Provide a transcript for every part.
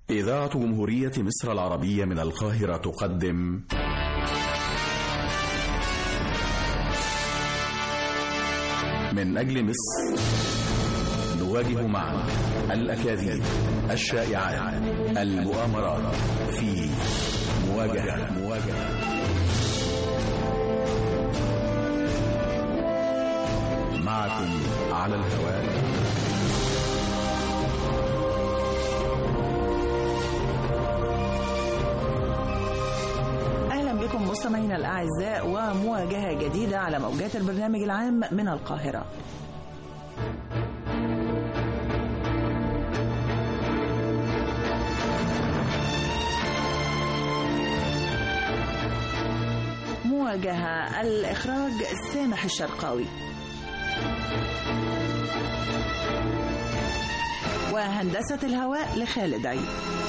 إذاعة جمهورية مصر العربية من القاهرة تقدم من أجل مصر نواجه معا الأكاذيب الشائعات المؤامرات في مواجهة مواجهة معكم على الهواء أهلا بكم مستمعينا الأعزاء ومواجهة جديدة على موجات البرنامج العام من القاهرة مواجهة الإخراج سامح الشرقاوي وهندسة الهواء لخالد عيد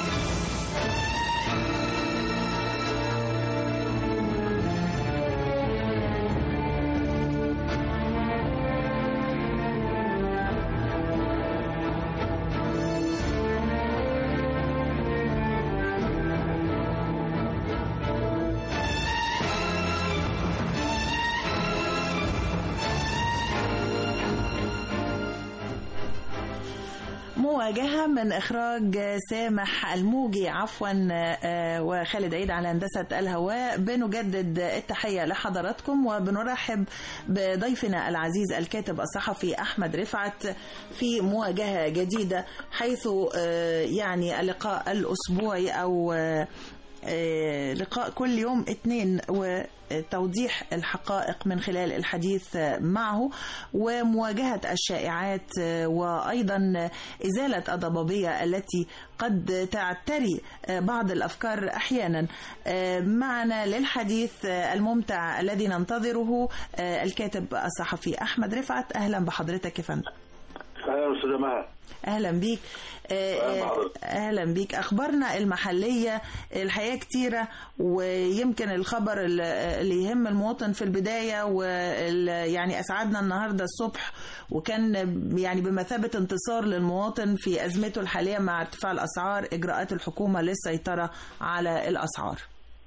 مواجهة من إخراج سامح الموجي عفوا آه، وخالد عيد على هندسة الهواء بنجدد التحية لحضراتكم وبنرحب بضيفنا العزيز الكاتب الصحفي أحمد رفعت في مواجهة جديدة حيث آه، يعني اللقاء الأسبوعي أو آه، آه، لقاء كل يوم اثنين وتوضيح الحقائق من خلال الحديث معه ومواجهة الشائعات آه، وأيضا إزالة الضبابية التي قد تعتري آه، بعض الأفكار أحيانا آه، معنا للحديث آه، الممتع الذي ننتظره آه، الكاتب الصحفي أحمد رفعت أهلا بحضرتك يا فندم اهلا استاذه مها اهلا بيك آه، أهلا آه، بحضرتك. اهلا بيك اخبارنا المحليه الحقيقه كتيره ويمكن الخبر ال- اللي يهم المواطن في البدايه وال- يعني اسعدنا النهارده الصبح وكان يعني بمثابه انتصار للمواطن في ازمته الحاليه مع ارتفاع الاسعار اجراءات الحكومه للسيطره على الاسعار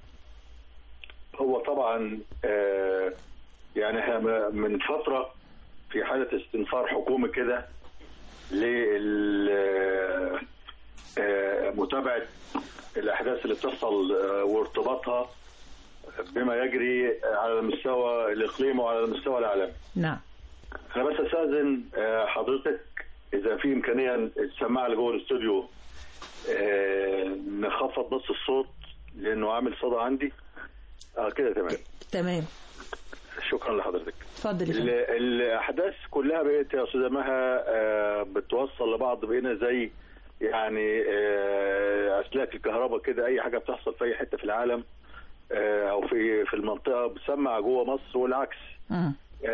هو طبعا آه يعني احنا م- من فتره في حاله استنفار حكومي كده لمتابعه الاحداث اللي بتحصل آه، وارتباطها بما يجري على المستوى الاقليمي وعلى المستوى العالمي. نعم انا بس استاذن آه، حضرتك اذا في امكانيه السماعه اللي جوه الاستوديو آه، نخفض بس الصوت لانه عامل صدى عندي اه كده تمام تمام شكرا لحضرتك اتفضل يا ال- فندم. الاحداث كلها بقت يا استاذه مها آه، بتوصل لبعض بقينا زي يعني آه، اسلاك الكهرباء كده اي حاجه بتحصل في اي حته في العالم آه، او في في المنطقه بتسمع جوه مصر والعكس مم.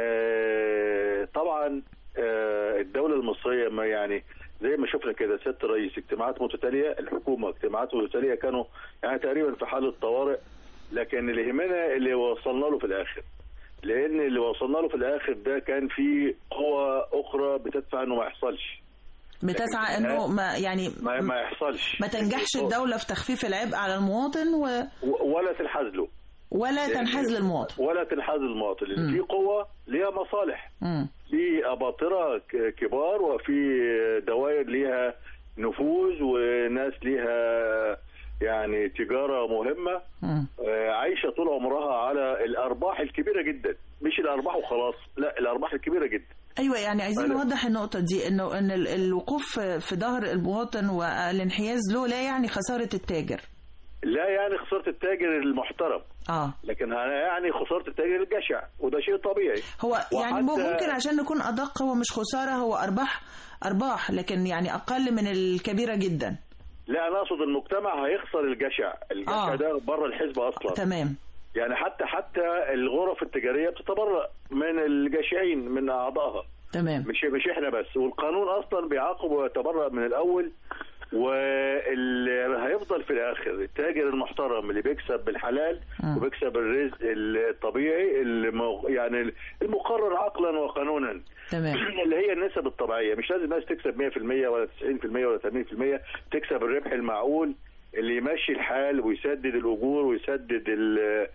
آه، طبعا آه، الدولة المصرية ما يعني زي ما شفنا كده سيادة الرئيس اجتماعات متتالية الحكومة اجتماعات متتالية كانوا يعني تقريبا في حالة طوارئ لكن اللي يهمنا اللي وصلنا له في الآخر لأن اللي وصلنا له في الآخر ده كان في قوى أخرى بتدفع إنه ما يحصلش بتسعى لكن انه ما يعني ما, ما يحصلش ما تنجحش الدوله في تخفيف العبء على المواطن و... و- ولا تنحاز له ولا تنحاز للمواطن ولا تنحاز للمواطن لأن مم. في قوة ليها مصالح مم. في أباطرة ك- كبار وفي دوائر ليها نفوذ وناس ليها يعني تجارة مهمة مم. آه، عايشة طول عمرها على الأرباح الكبيرة جدا مش الأرباح وخلاص لا الأرباح الكبيرة جدا ايوه يعني عايزين أنا- نوضح النقطه دي انه ان ال- الوقوف في ظهر المواطن والانحياز له لا يعني خساره التاجر لا يعني خسارة التاجر المحترم اه لكن يعني خسارة التاجر الجشع وده شيء طبيعي هو يعني مو- وحتى- ممكن عشان نكون ادق هو مش خساره هو ارباح ارباح لكن يعني اقل من الكبيره جدا لا أنا أقصد المجتمع هيخسر الجشع الجشع آه. ده بره الحزب أصلا تمام يعني حتى حتى الغرف التجاريه بتتبرأ من الجشعين من اعضائها تمام مش مش احنا بس والقانون اصلا بيعاقب ويتبرأ من الاول واللي هيفضل هيفضل في الاخر التاجر المحترم اللي بيكسب بالحلال مم. وبيكسب الرزق الطبيعي المو... يعني المقرر عقلا وقانونا تمام اللي هي النسب الطبيعيه مش لازم الناس تكسب 100% ولا 90% ولا 80% تكسب الربح المعقول اللي يمشي الحال ويسدد الاجور ويسدد ال-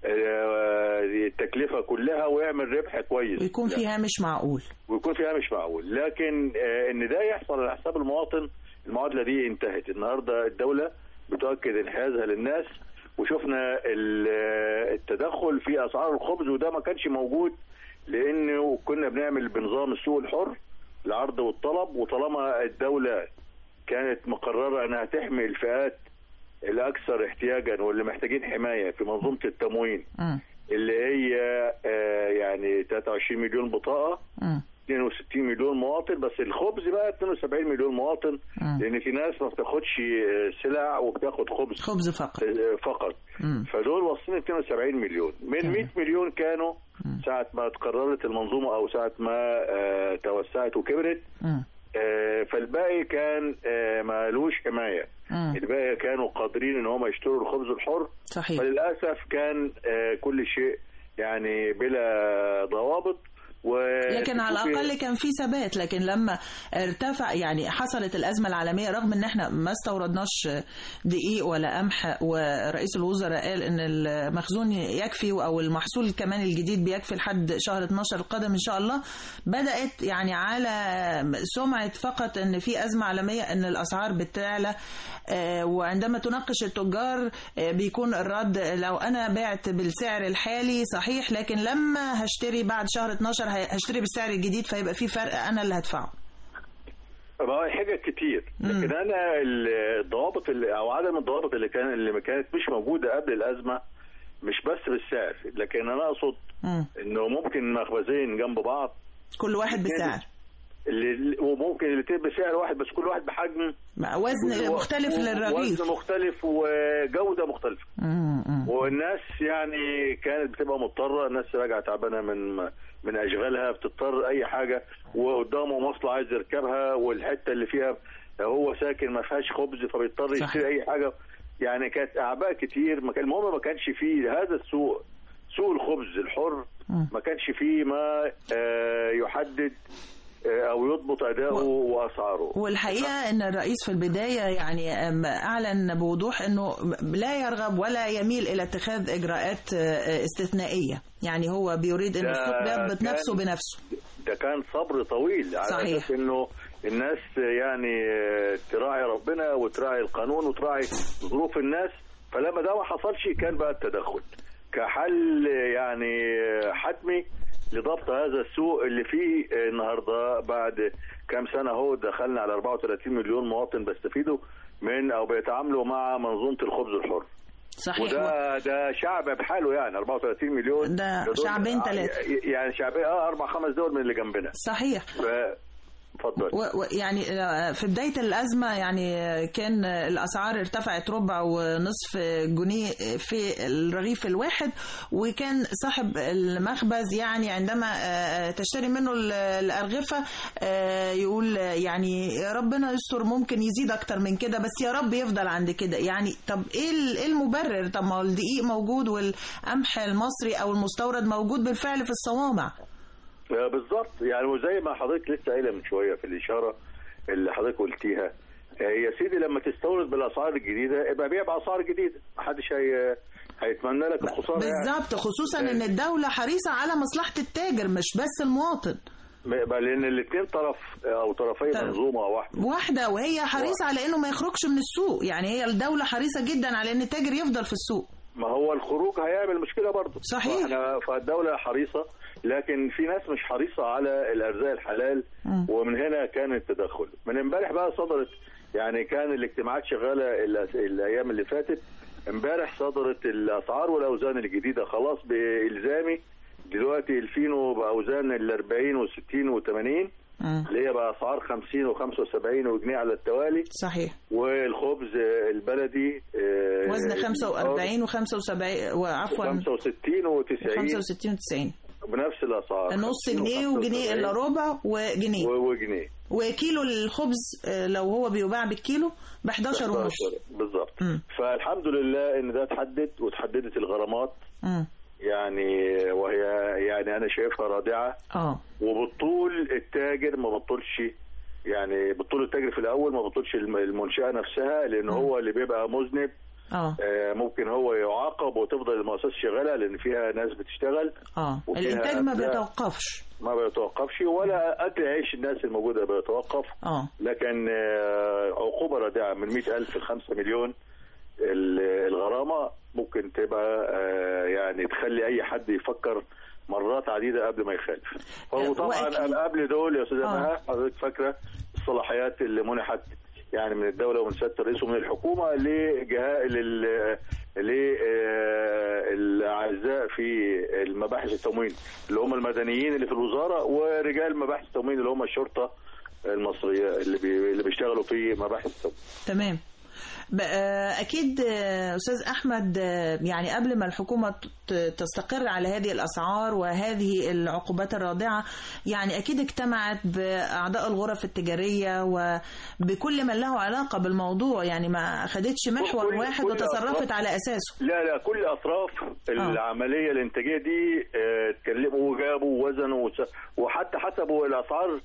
آه، التكلفه كلها ويعمل ربح كويس ويكون في هامش معقول ويكون فيها مش معقول لكن آه، ان ده يحصل على حساب المواطن المعادله دي انتهت النهارده الدوله بتؤكد انحيازها للناس وشفنا ال- آه، التدخل في اسعار الخبز وده ما كانش موجود لانه كنا بنعمل بنظام السوق الحر العرض والطلب وطالما الدوله كانت مقرره انها تحمي الفئات الاكثر احتياجا واللي محتاجين حمايه في منظومه التموين مم. اللي هي آه، يعني 23 مليون بطاقه مم. 62 مليون مواطن بس الخبز بقى 72 مليون مواطن مم. لان في ناس ما بتاخدش آه، سلع وبتاخد خبز خبز فقط آه، فقط مم. فدول واصلين 72 مليون من تمام. 100 مليون كانوا مم. ساعة ما تقررت المنظومة أو ساعة ما آه، توسعت وكبرت مم. آه، فالباقي كان آه، مالوش حماية مم. الباقي كانوا قادرين ان هم يشتروا الخبز الحر صحيح فللاسف كان آه، كل شيء يعني بلا ضوابط و لكن على الاقل كان في ثبات لكن لما ارتفع يعني حصلت الازمه العالميه رغم ان احنا ما استوردناش دقيق ولا قمح ورئيس الوزراء قال ان المخزون يكفي او المحصول كمان الجديد بيكفي لحد شهر 12 القادم ان شاء الله بدات يعني على سمعه فقط ان في ازمه عالميه ان الاسعار بتعلى آه، وعندما تناقش التجار آه، بيكون الرد لو انا بعت بالسعر الحالي صحيح لكن لما هشتري بعد شهر 12 هي- هشتري بالسعر الجديد فيبقى في فرق انا اللي هدفعه ما هو حاجة كتير مم. لكن انا الضوابط اللي او عدم الضوابط اللي كان اللي ما كانت مش موجودة قبل الازمة مش بس بالسعر لكن انا اقصد مم. انه ممكن مخبزين جنب بعض كل واحد بسعر اللي وممكن الاثنين بسعر واحد بس كل واحد بحجم وزن مختلف للرغيف وزن مختلف وجودة مختلفة مم، مم. والناس يعني كانت بتبقى مضطره الناس راجعه تعبانه من من اشغالها بتضطر اي حاجه وقدامه مواصله عايز يركبها والحته اللي فيها هو ساكن ما فيهاش خبز فبيضطر صح. يشتري اي حاجه يعني كانت اعباء كتير ما كان المهم ما كانش فيه هذا السوق سوق الخبز الحر مم. ما كانش فيه ما آه، يحدد آه، او يضبط اداؤه واسعاره والحقيقة أن الرئيس في البداية يعني أم، أعلن بوضوح أنه لا يرغب ولا يميل إلى اتخاذ إجراءات آه، استثنائية يعني هو بيريد أن ده السوق بيضبط كان- نفسه بنفسه ده كان صبر طويل على صحيح. اساس انه الناس يعني تراعي ربنا وتراعي القانون وتراعي ظروف الناس فلما ده ما حصلش كان بقى التدخل كحل يعني حتمي لضبط هذا السوق اللي فيه النهارده بعد كام سنه اهو دخلنا على 34 مليون مواطن بيستفيدوا من او بيتعاملوا مع منظومه الخبز الحر صحيح وده ده شعب بحاله يعني 34 مليون ده دول- شعبين تلاتة. يعني شعبين اه اربع خمس دول من اللي جنبنا صحيح ف اتفضل و- و- يعني آه، في بداية الأزمة يعني آه، كان الأسعار ارتفعت ربع ونصف جنيه في الرغيف الواحد وكان صاحب المخبز يعني عندما آه، تشتري منه ال- الأرغفة آه، يقول آه، يعني يا ربنا يستر ممكن يزيد أكتر من كده بس يا رب يفضل عند كده يعني طب إيه ال- إيه المبرر طب ما هو الدقيق موجود والقمح المصري أو المستورد موجود بالفعل في الصوامع آه، بالظبط يعني وزي ما حضرتك لسه قايله من شويه في الاشاره اللي حضرتك قلتيها آه، يا سيدي لما تستورد بالاسعار الجديده يبقى بيع باسعار جديده محدش هي هيتمنى لك الخساره يعني. بالظبط خصوصا ان الدولة حريصة على مصلحة التاجر مش بس المواطن بقى لان الاثنين طرف او طرفي طرف. منظومه واحده واحدة وهي حريصة على انه ما يخرجش من السوق يعني هي الدولة حريصة جدا على ان التاجر يفضل في السوق ما هو الخروج هيعمل مشكله برضه صحيح. فاحنا فالدوله حريصه لكن في ناس مش حريصه على الارزاق الحلال مم. ومن هنا كان التدخل من امبارح بقى صدرت يعني كان الاجتماعات شغاله الأس- الايام اللي فاتت امبارح صدرت الاسعار والاوزان الجديده خلاص بالزامي دلوقتي الفينو باوزان ال 40 و 60 و 80 مم. اللي هي باسعار 50 و75 وجنيه على التوالي صحيح والخبز البلدي آه، وزن 45 و75 وعفوا 65 و90 65 و90 بنفس الاسعار نص 50 جنيه وجنيه الا و75 ربع وجنيه و- وجنيه وكيلو الخبز آه، لو هو بيباع بالكيلو ب 11 ونص 11 بالظبط مم. فالحمد لله ان ده اتحدد وتحددت الغرامات مم. يعني وهي يعني انا شايفها رادعه اه وبالطول التاجر ما بطلش يعني بطول التاجر في الاول ما بطلش الم- المنشاه نفسها لان هو اللي بيبقى مذنب اه آه، ممكن هو يعاقب وتفضل المؤسسه شغاله لان فيها ناس بتشتغل اه وفيها الانتاج ما أبناء- بيتوقفش ما بيتوقفش ولا اكل عيش الناس الموجوده بيتوقف اه لكن آه، عقوبه رادعه من 100000 ل 5 مليون ال- الغرامه ممكن تبقى آه، يعني تخلي اي حد يفكر مرات عديده قبل ما يخالف آه، هو طبعا وأكيد- قبل دول يا استاذه آه. مها حضرتك فاكره الصلاحيات اللي منحت يعني من الدوله ومن سياده الرئيس ومن الحكومه لجهاء لل للاعزاء في المباحث التموين اللي هم المدنيين اللي في الوزاره ورجال مباحث التموين اللي هم الشرطه المصريه اللي بي... اللي بيشتغلوا في مباحث التموين تمام ب- آه، اكيد آه، استاذ احمد آه، يعني قبل ما الحكومه ت- تستقر على هذه الاسعار وهذه العقوبات الرادعه يعني اكيد اجتمعت باعضاء الغرف التجاريه وبكل من له علاقه بالموضوع يعني ما اخدتش محور كل- واحد كل وتصرفت أطراف- على اساسه لا لا كل اطراف العمليه الانتاجيه دي آه، اتكلموا وجابوا ووزنوا وس- وحتى حسبوا الاسعار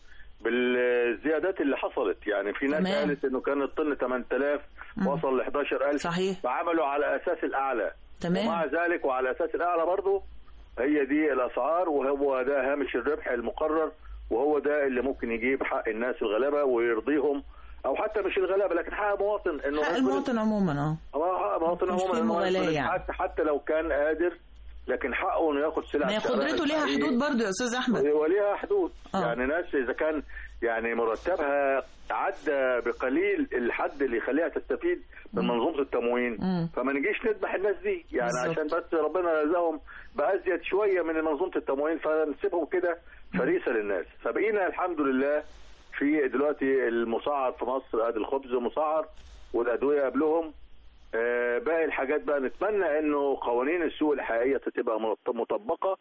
بالزيادات اللي حصلت يعني في ناس تمام. قالت انه كان الطن 8000 مم. وصل ل 11000 صحيح فعملوا على اساس الاعلى تمام. ومع ذلك وعلى اساس الاعلى برضه هي دي الاسعار وهو ده هامش الربح المقرر وهو ده اللي ممكن يجيب حق الناس الغلابه ويرضيهم او حتى مش الغلابه لكن حق مواطن انه حق يدخل- المواطن عموما اه اه مواطن مش عموما في إنه مغالاة يدخل يعني. حتى حتى لو كان قادر لكن حقه انه ياخد سلعه ما هي بسعرها قدرته ليها الحقيقي. حدود برضو يا استاذ احمد وليها حدود آه. يعني ناس اذا كان يعني مرتبها عدى بقليل الحد اللي يخليها تستفيد من منظومه التموين مم. فما نجيش نذبح الناس دي يعني بالظبط. عشان بس ربنا رزقهم بازيد شويه من منظومه التموين فنسيبهم كده فريسه للناس فبقينا الحمد لله في دلوقتي المسعر في مصر ادي الخبز مسعر والادويه قبلهم آه، باقي الحاجات بقى نتمنى انه قوانين السوق الحقيقيه تبقى مط- مطبقه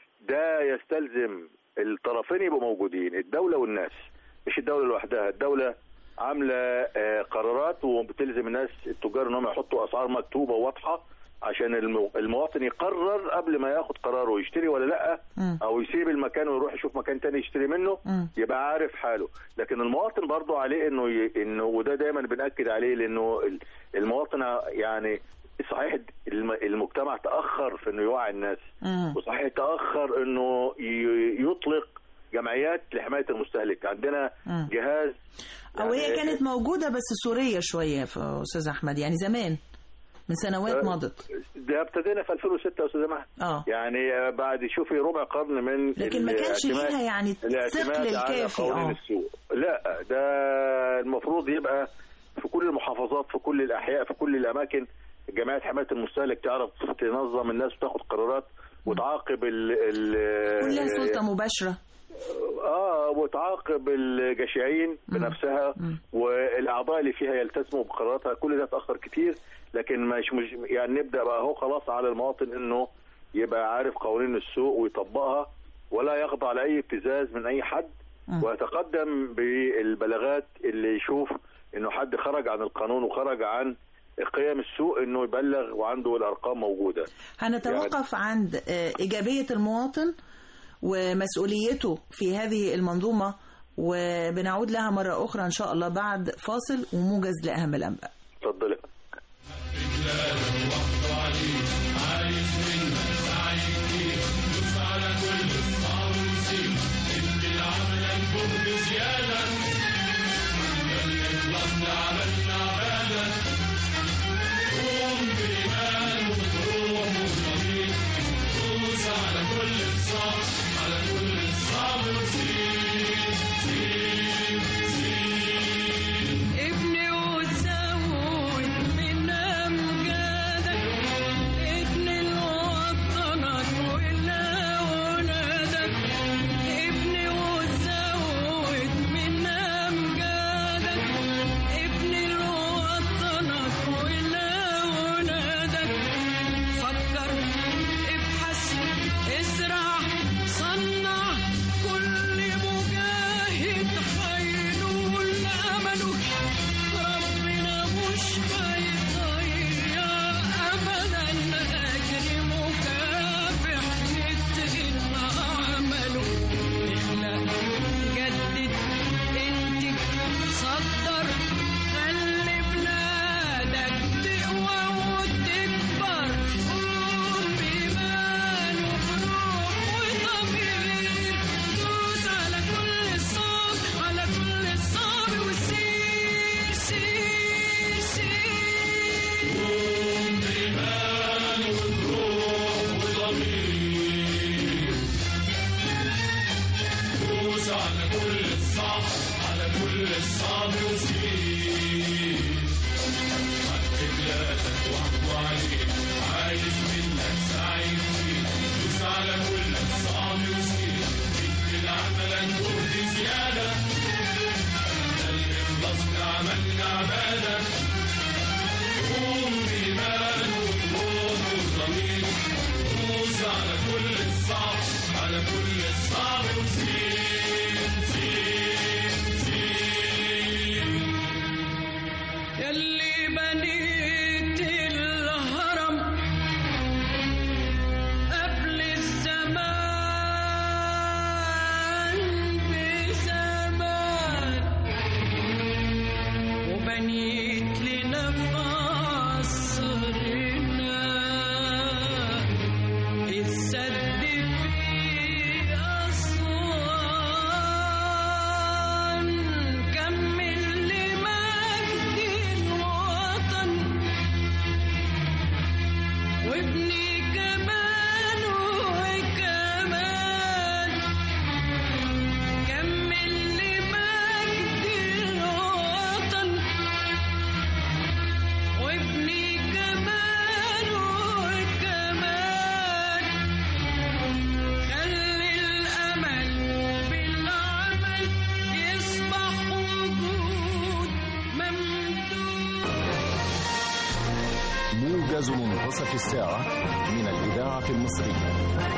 ده يستلزم الطرفين يبقوا موجودين الدوله والناس مش الدوله لوحدها الدوله عامله آه، قرارات وبتلزم الناس التجار انهم يحطوا اسعار مكتوبه واضحه عشان المو- المواطن يقرر قبل ما ياخد قراره يشتري ولا لا مم. او يسيب المكان ويروح يشوف مكان تاني يشتري منه مم. يبقى عارف حاله لكن المواطن برضه عليه انه ي... انه وده دايما بناكد عليه لانه ال- المواطن يعني صحيح الم- المجتمع تاخر في انه يوعي الناس مم. وصحيح تاخر انه ي- يطلق جمعيات لحمايه المستهلك عندنا مم. جهاز او هي يعني- كانت موجوده بس سوريه شويه في استاذ احمد يعني زمان من سنوات آه، مضت ده ابتدينا في 2006 يا استاذ مهدي اه يعني آه، بعد شوفي ربع قرن من لكن ما كانش الاعتماد- ليها يعني الاعتماد الثقل على الكافي قوانين اه السوق لا ده المفروض يبقى في كل المحافظات في كل الاحياء في كل الاماكن جمعيات حمايه المستهلك تعرف تنظم الناس وتاخد قرارات وتعاقب ال ال كلها سلطه مباشره اه وتعاقب الجشعين بنفسها مم. والاعضاء اللي فيها يلتزموا بقراراتها كل ده اتاخر كتير لكن مش مش يعني نبدا بقى هو خلاص على المواطن انه يبقى عارف قوانين السوق ويطبقها ولا يخضع لاي ابتزاز من اي حد مم. ويتقدم بالبلاغات اللي يشوف انه حد خرج عن القانون وخرج عن قيم السوق انه يبلغ وعنده الارقام موجوده هنتوقف عند آه، إيجابية المواطن ومسؤوليته في هذه المنظومة وبنعود لها مرة أخرى إن شاء الله بعد فاصل وموجز لأهم الأنباء اتفضلي ابني وتزود يلي بنيت الهرم قبل الزمان بزمان وبنيت لنا قصرنا السد في أسوان كمل لمجد الوطن وابني كمان وكمان كمل لمجد الوطن وابني كمان وكمان خلي الأمل بالعمل يصبح وجود ممدود موجز منتصف الساعة من الإذاعة المصرية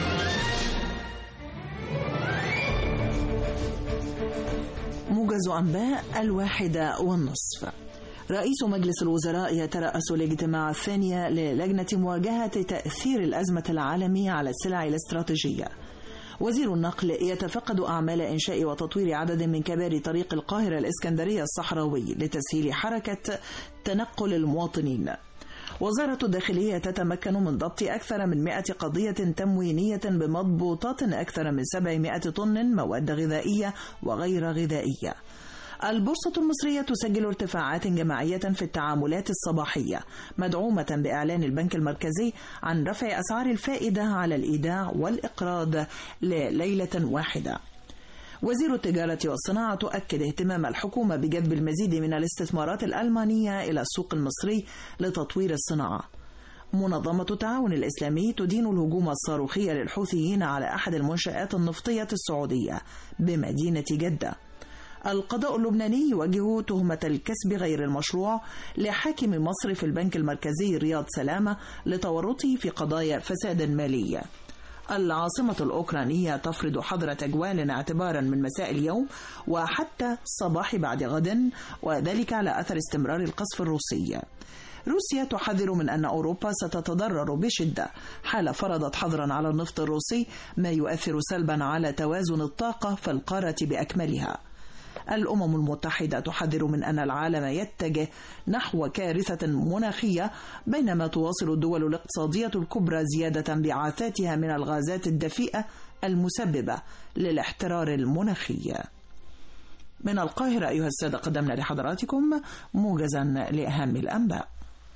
موجز أنباء الواحدة والنصف رئيس مجلس الوزراء يترأس الاجتماع الثاني للجنة مواجهة تأثير الأزمة العالمية على السلع الاستراتيجية وزير النقل يتفقد أعمال إنشاء وتطوير عدد من كباري طريق القاهرة الإسكندرية الصحراوي لتسهيل حركة تنقل المواطنين وزارة الداخلية تتمكن من ضبط أكثر من 100 قضية تموينية بمضبوطات أكثر من 700 طن مواد غذائية وغير غذائية البورصة المصرية تسجل ارتفاعات جماعية في التعاملات الصباحية مدعومة بإعلان البنك المركزي عن رفع أسعار الفائدة على الإيداع والإقراض لليلة واحدة وزير التجارة والصناعة تؤكد اهتمام الحكومة بجذب المزيد من الاستثمارات الألمانية إلى السوق المصري لتطوير الصناعة منظمة التعاون الإسلامي تدين الهجوم الصاروخي للحوثيين على أحد المنشآت النفطية السعودية بمدينة جدة القضاء اللبناني يوجه تهمة الكسب غير المشروع لحاكم مصر في البنك المركزي رياض سلامة لتورطه في قضايا فساد مالي العاصمة الأوكرانية تفرض حظر تجوال اعتبارا من مساء اليوم وحتى صباح بعد غد وذلك على أثر استمرار القصف الروسي روسيا تحذر من أن أوروبا ستتضرر بشدة حال فرضت حظرا على النفط الروسي ما يؤثر سلبا على توازن الطاقة في القارة بأكملها الأمم المتحدة تحذر من أن العالم يتجه نحو كارثة مناخية بينما تواصل الدول الاقتصادية الكبرى زيادة انبعاثاتها من الغازات الدفيئة المسببة للاحترار المناخي. من القاهرة أيها السادة قدمنا لحضراتكم موجزا لأهم الأنباء.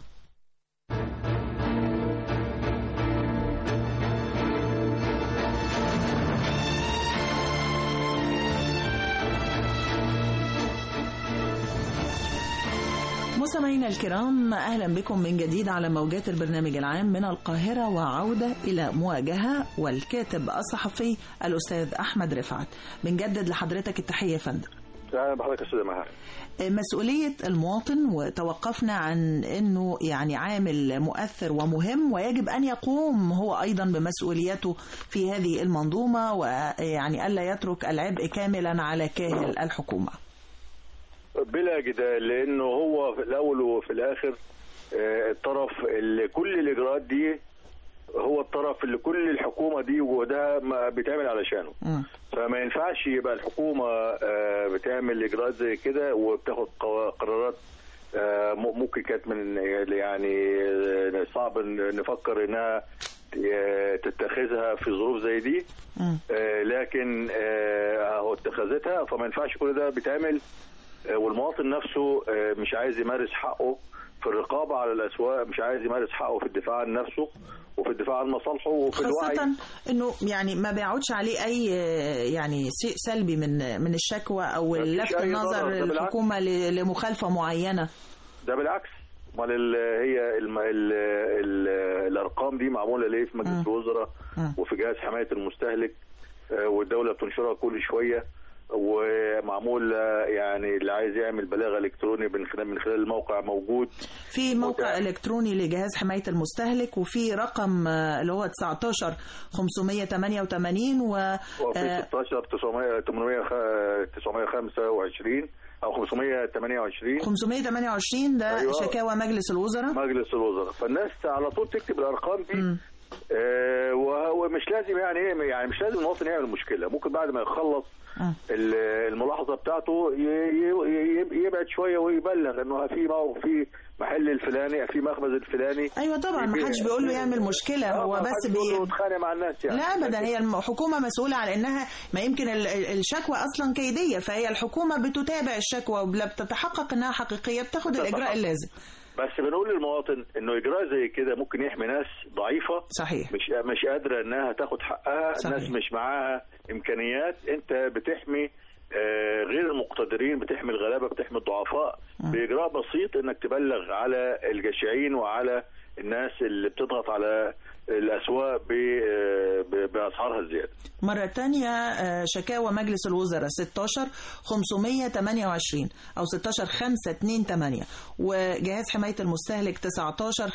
مستمعينا الكرام اهلا بكم من جديد على موجات البرنامج العام من القاهره وعوده الى مواجهه والكاتب الصحفي الاستاذ احمد رفعت بنجدد لحضرتك التحيه يا فندم اهلا بحضرتك يا استاذ مهار مسؤولية المواطن وتوقفنا عن أنه يعني عامل مؤثر ومهم ويجب أن يقوم هو أيضا بمسؤوليته في هذه المنظومة ويعني ألا يترك العبء كاملا على كاهل الحكومة بلا جدال لانه هو في الاول وفي الاخر آه، الطرف اللي كل الاجراءات دي هو الطرف اللي كل الحكومه دي وده ما بيتعمل علشانه مم. فما ينفعش يبقى الحكومه آه، بتعمل اجراءات زي كده وبتاخد قوا- قرارات آه، م- ممكن كانت من يعني آه، صعب إن نفكر انها آه، تتخذها في ظروف زي دي مم. آه، لكن آه، اهو اتخذتها فما ينفعش كل ده بيتعمل آه، والمواطن نفسه آه، مش عايز يمارس حقه في الرقابه على الاسواق مش عايز يمارس حقه في الدفاع عن نفسه وفي الدفاع عن مصالحه وفي الوعي خاصة انه يعني ما بيعودش عليه اي يعني شيء سلبي من من الشكوى او مفيش لفت أي النظر ضرر، ده بالعكس. الحكومة ل- لمخالفة معينة ده بالعكس امال ال- هي الم... ال... ال... الارقام دي معموله ليه في مجلس مم. الوزراء مم. وفي جهاز حمايه المستهلك آه، والدوله بتنشرها كل شويه ومعمول آه، يعني اللي عايز يعمل بلاغ الكتروني من خلال من خلال الموقع موجود في موقع متاح. الكتروني لجهاز حمايه المستهلك وفي رقم آه، اللي هو 19 588 و وفي آه، 16 900 800 925 او 528 528 ده أيوة. شكاوى مجلس الوزراء مجلس الوزراء فالناس على طول تكتب الارقام دي مم. آه، وهو مش لازم يعني ايه يعني مش لازم المواطن يعمل مشكله ممكن بعد ما يخلص مم. ال- الملاحظه بتاعته ي- ي- ي- يبعد شويه ويبلغ انه في موقف في محل الفلاني في مخبز الفلاني ايوه طبعا ما حدش بيقول له يعمل مشكله آه، هو ما بس حدش بيقول له بي... اتخانق مع الناس يعني لا ابدا هي الحكومه مسؤوله على انها ما يمكن ال- ال- الشكوى اصلا كيديه فهي الحكومه بتتابع الشكوى ولما بتتحقق انها حقيقيه بتاخد الاجراء اللازم بس بنقول للمواطن انه اجراء زي كده ممكن يحمي ناس ضعيفه صحيح مش مش قادره انها تاخد حقها صحيح. ناس مش معاها امكانيات انت بتحمي آه، غير المقتدرين بتحمي الغلابه بتحمي الضعفاء باجراء بسيط انك تبلغ على الجشعين وعلى الناس اللي بتضغط على الاسواق ب- آه، ب- باسعارها الزياده مرة تانية آه، شكاوى مجلس الوزراء 16 528 أو 16 528 وجهاز حماية المستهلك 19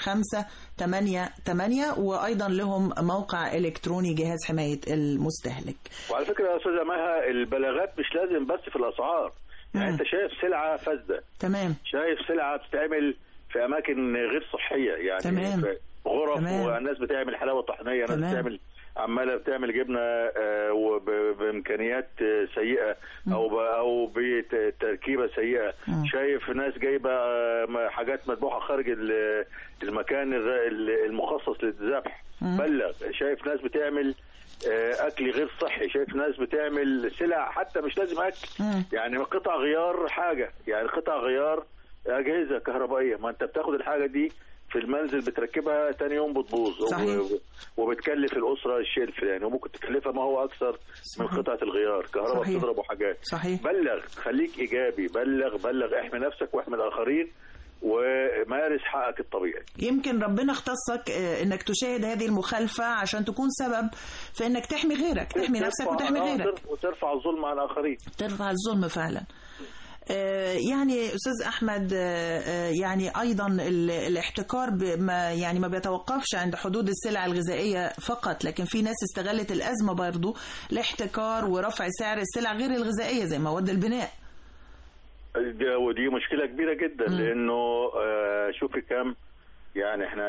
588 وأيضا لهم موقع إلكتروني جهاز حماية المستهلك وعلى فكره يا استاذه مها البلاغات مش لازم بس في الاسعار يعني مم. انت شايف سلعه فاسده تمام شايف سلعه بتتعمل في اماكن غير صحيه يعني تمام. في غرف تمام. والناس بتعمل حلاوه طحينيه ناس تمام. بتعمل عماله بتعمل جبنه آه، وب- بامكانيات آه، سيئه او ب- او بتركيبه سيئه مم. شايف ناس جايبه آه، م- حاجات مذبوحه خارج ال- المكان الر- ال- المخصص للذبح مم. بلغ شايف ناس بتعمل آه، اكل غير صحي شايف ناس بتعمل سلع حتى مش لازم اكل مم. يعني قطع غيار حاجه يعني قطع غيار اجهزه كهربائيه ما انت بتاخد الحاجه دي في المنزل بتركبها تاني يوم بتبوظ صحيح. و- وبتكلف الاسره الشيء الفلاني وممكن تكلفها ما هو اكثر من صحيح. قطعه الغيار كهرباء صحيح. بتضرب وحاجات صحيح بلغ خليك ايجابي بلغ بلغ احمي نفسك واحمي الاخرين ومارس حقك الطبيعي يمكن ربنا اختصك آه، انك تشاهد هذه المخالفة عشان تكون سبب في انك تحمي غيرك تحمي نفسك ترفع- وتحمي آه، غيرك وترفع الظلم عن الاخرين ترفع الظلم فعلا آه، يعني استاذ احمد آه، آه، يعني ايضا ال- الاحتكار ب- ما يعني ما بيتوقفش عند حدود السلع الغذائيه فقط لكن في ناس استغلت الازمه برضو لاحتكار ورفع سعر السلع غير الغذائيه زي مواد البناء ده- ودي مشكله كبيره جدا مم. لانه آه، شوفي كم يعني احنا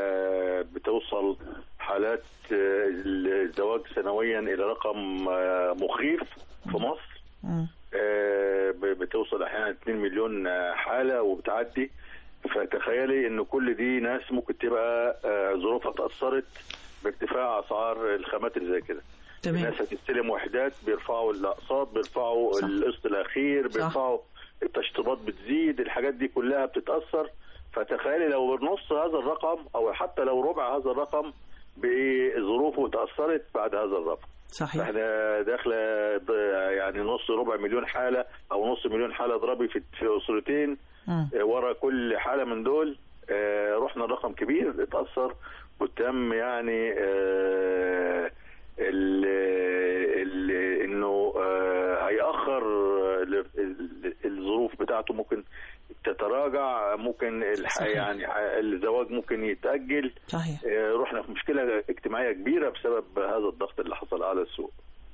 بتوصل حالات آه، الزواج سنويا الى رقم آه، مخيف في مصر مم. آه، ب- بتوصل احيانا 2 مليون آه، حاله وبتعدي فتخيلي ان كل دي ناس ممكن تبقى آه، ظروفها اتاثرت بارتفاع اسعار الخامات اللي زي كده تمام الناس هتستلم وحدات بيرفعوا الاقساط بيرفعوا صح. القسط الاخير صح. بيرفعوا التشطيبات بتزيد الحاجات دي كلها بتتاثر فتخيلي لو نص هذا الرقم او حتى لو ربع هذا الرقم بظروفه تاثرت بعد هذا الرقم صحيح احنا داخله ب- يعني نص ربع مليون حاله او نص مليون حاله اضربي في في اسرتين مم. آه، ورا كل حاله من دول آه، رحنا لرقم كبير اتاثر وتم يعني آه، ال ال انه آه، هيأخر ال- ال- الظروف بتاعته ممكن تتراجع ممكن الح- صحيح. يعني الزواج ممكن يتأجل صحيح آه، رحنا في مشكلة اجتماعية كبيرة بسبب هذا الضغط اللي حصل على السوق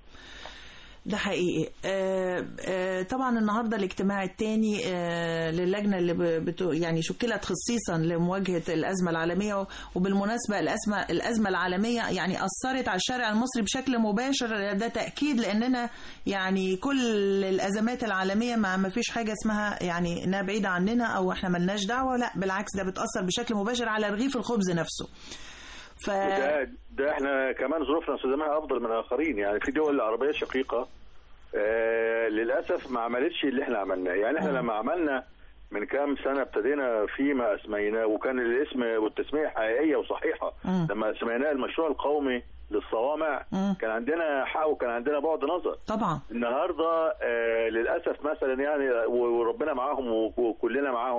ده حقيقي آه آه طبعا النهارده الاجتماع الثاني آه للجنه اللي ب- بتو يعني شكلت خصيصا لمواجهه الازمه العالميه وبالمناسبه الازمه الازمه العالميه يعني اثرت على الشارع المصري بشكل مباشر ده تاكيد لاننا يعني كل الازمات العالميه ما ما فيش حاجه اسمها يعني انها بعيده عننا او احنا ملناش دعوه لا بالعكس ده بتاثر بشكل مباشر على رغيف الخبز نفسه ف ده, ده احنا كمان ظروفنا استاذ مها افضل من الاخرين يعني في دول عربيه شقيقه آه للاسف ما عملتش اللي احنا عملناه يعني احنا مم. لما عملنا من كام سنه ابتدينا فيما اسميناه وكان الاسم والتسميه حقيقيه وصحيحه مم. لما سميناه المشروع القومي للصوامع مم. كان عندنا حق وكان عندنا بعد نظر طبعا النهارده آه للاسف مثلا يعني و- وربنا معاهم و- وكلنا معاهم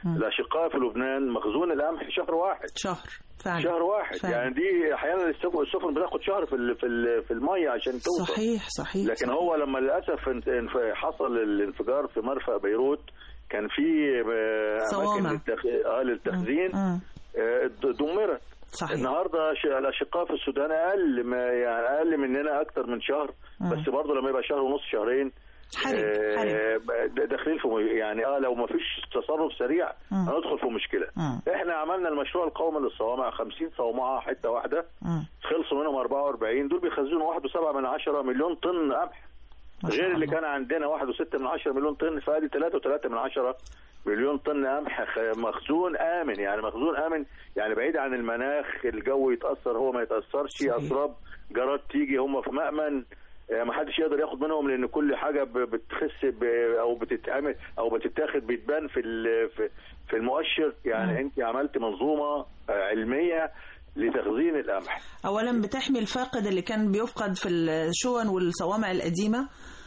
الاشقاء في لبنان مخزون القمح شهر واحد شهر فعلا شهر واحد فعلا. يعني دي احيانا السفن السفن بتاخد شهر في ال- في ال- في الميه عشان توصل صحيح صحيح لكن هو لما للاسف انت- انف- حصل الانفجار في مرفأ بيروت كان في آه، صوامع. اماكن للتخ... اه للتخزين مم. آه، د- دمرت صحيح النهارده ش- الاشقاء في السودان اقل ما يعني اقل مننا اكتر من شهر مم. بس برضه لما يبقى شهر ونص شهرين حرج حرج آه، د- داخلين في م- يعني اه لو ما فيش تصرف سريع مم. هندخل في مشكله مم. احنا عملنا المشروع القومي للصوامع 50 صومعه حته واحده مم. خلصوا منهم 44 دول بيخزنوا 1.7 من 10 مليون طن قمح ما شاء غير اللي الله. كان عندنا 1.6 من 10 مليون طن فادي 3.3 من 10 مليون طن قمح خ- مخزون امن يعني مخزون امن يعني بعيد عن المناخ الجو يتاثر هو ما يتاثرش صحيح. اسراب جراد تيجي هم في مامن آه، ما حدش يقدر ياخد منهم لان كل حاجه ب- بتخس ب- او بتتعمل او بتتاخد بتبان في ال- في- في المؤشر يعني انت عملت منظومه آه، علميه لتخزين القمح اولا بتحمي الفاقد اللي كان بيفقد في الشون والصوامع القديمه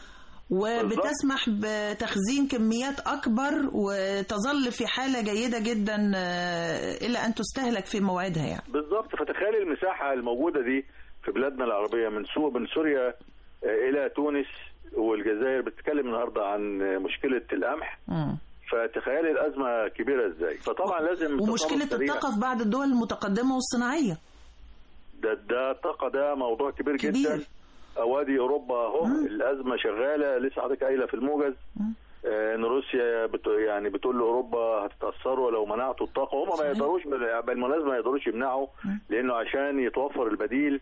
وبتسمح بتخزين كميات اكبر وتظل في حاله جيده جدا آه، الى ان تستهلك في موعدها يعني بالظبط فتخيل المساحه الموجوده دي في بلادنا العربيه من سو من سوريا آه، الى تونس والجزائر بتتكلم النهارده عن مشكله القمح مم. فتخيل الازمه كبيره ازاي فطبعا لازم ومشكله تصرف سريع. الطاقه في بعض الدول المتقدمه والصناعيه ده ده الطاقه ده موضوع كبير, كبير. جدا وادي اوروبا اهو الازمه شغاله لسه حضرتك قايله في الموجز مم. آه، ان روسيا بت يعني بتقول لاوروبا هتتاثروا لو منعتوا الطاقه هم ما صحيح. يقدروش بالمناسبه ما يقدروش يمنعوا مم. لانه عشان يتوفر البديل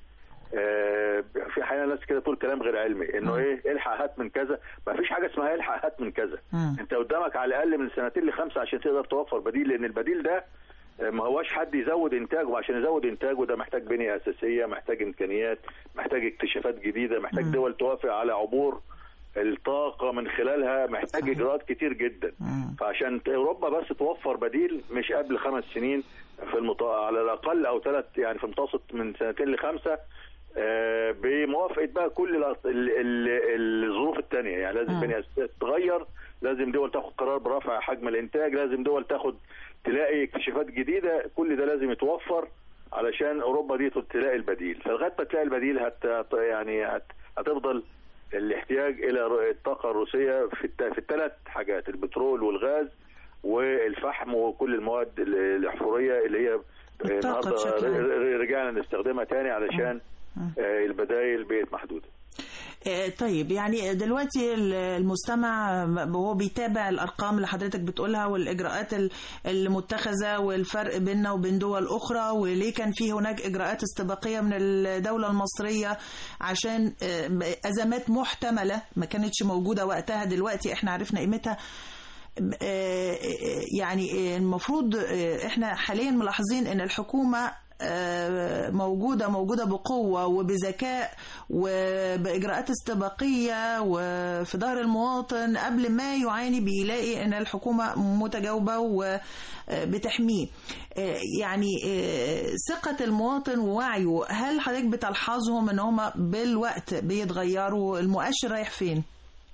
آه، في احيانا ناس كده تقول كلام غير علمي انه مم. ايه الحق هات من كذا ما فيش حاجه اسمها الحق هات من كذا مم. انت قدامك على الاقل من سنتين لخمسه عشان تقدر توفر بديل لان البديل ده آه، ما هواش حد يزود انتاجه وعشان يزود انتاجه ده محتاج بنيه اساسيه محتاج امكانيات محتاج اكتشافات جديده محتاج مم. دول توافق على عبور الطاقه من خلالها محتاج صحيح. اجراءات كتير جدا مم. فعشان اوروبا بس توفر بديل مش قبل خمس سنين في المط... على الاقل او ثلاث يعني في المتوسط من سنتين لخمسه آه، بموافقه بقى كل الأص- ال- ال- الظروف الثانيه يعني لازم مم. بنيه أساسية تتغير لازم دول تاخد قرار برفع حجم الانتاج لازم دول تاخد تلاقي اكتشافات جديده كل ده لازم يتوفر علشان اوروبا دي تلاقي البديل فلغايه ما تلاقي البديل هت هت- يعني هت هتفضل الاحتياج الى ر- الطاقه الروسيه في الت- في الثلاث حاجات البترول والغاز والفحم وكل المواد ال- الاحفوريه اللي هي الطاقة النهارده بشكل عام. ر- ر- رجعنا نستخدمها تاني علشان آه، البدائل بقت محدوده آه، طيب يعني دلوقتي ال- المستمع وهو بيتابع الارقام اللي حضرتك بتقولها والاجراءات ال- المتخذه والفرق بيننا وبين دول اخرى وليه كان في هناك اجراءات استباقيه من الدوله المصريه عشان آه، ازمات محتمله ما كانتش موجوده وقتها دلوقتي احنا عرفنا قيمتها آه، يعني آه، المفروض آه، احنا حاليا ملاحظين ان الحكومه آه، موجودة موجودة بقوة وبذكاء وبإجراءات استباقية وفي ظهر المواطن قبل ما يعاني بيلاقي أن الحكومة متجاوبة وبتحميه آه، يعني آه، ثقة المواطن ووعيه هل حضرتك بتلحظهم أن هم بالوقت بيتغيروا المؤشر رايح فين؟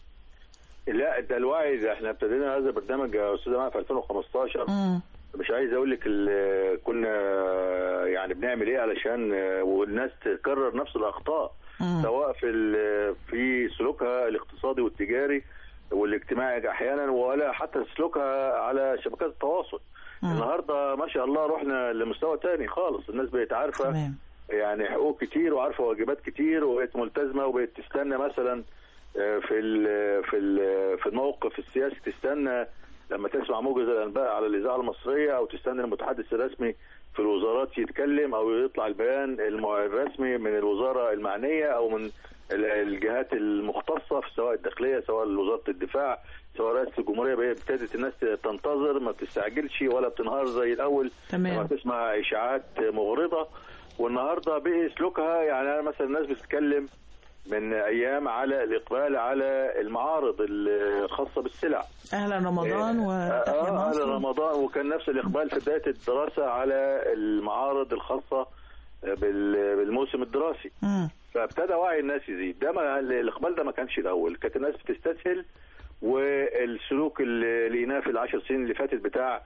لا ده الوعي ده احنا ابتدينا هذا البرنامج يا استاذ معاذ في 2015 مم. مش عايز اقول لك ال- كنا يعني بنعمل ايه علشان والناس تكرر نفس الاخطاء مم. سواء في ال- في سلوكها الاقتصادي والتجاري والاجتماعي احيانا ولا حتى سلوكها على شبكات التواصل مم. النهارده ما شاء الله رحنا لمستوى تاني خالص الناس بقت عارفه تمام يعني حقوق كتير وعارفه واجبات كتير وبقت ملتزمه وبقت تستنى مثلا آه، في ال- في ال- في الموقف السياسي تستنى لما تسمع موجز الانباء على الاذاعه المصريه او تستنى المتحدث الرسمي في الوزارات يتكلم او يطلع البيان المع- الرسمي من الوزاره المعنيه او من ال- الجهات المختصه في سواء الداخليه سواء وزاره الدفاع سواء رئاسه الجمهوريه بقى ابتدت الناس تنتظر ما بتستعجلش ولا بتنهار زي الاول تمام. لما تسمع اشاعات مغرضه والنهارده بقي سلوكها يعني انا مثلا الناس بتتكلم من ايام على الاقبال على المعارض الخاصه بالسلع أهلا رمضان وتحيا اه على مصر رمضان وكان نفس الاقبال في بدايه الدراسه على المعارض الخاصه بال- بالموسم الدراسي مم. فابتدى وعي الناس يزيد ده ما الاقبال ده ما كانش الاول كانت الناس بتستسهل والسلوك اللي لقيناه في العشر سنين اللي فاتت بتاع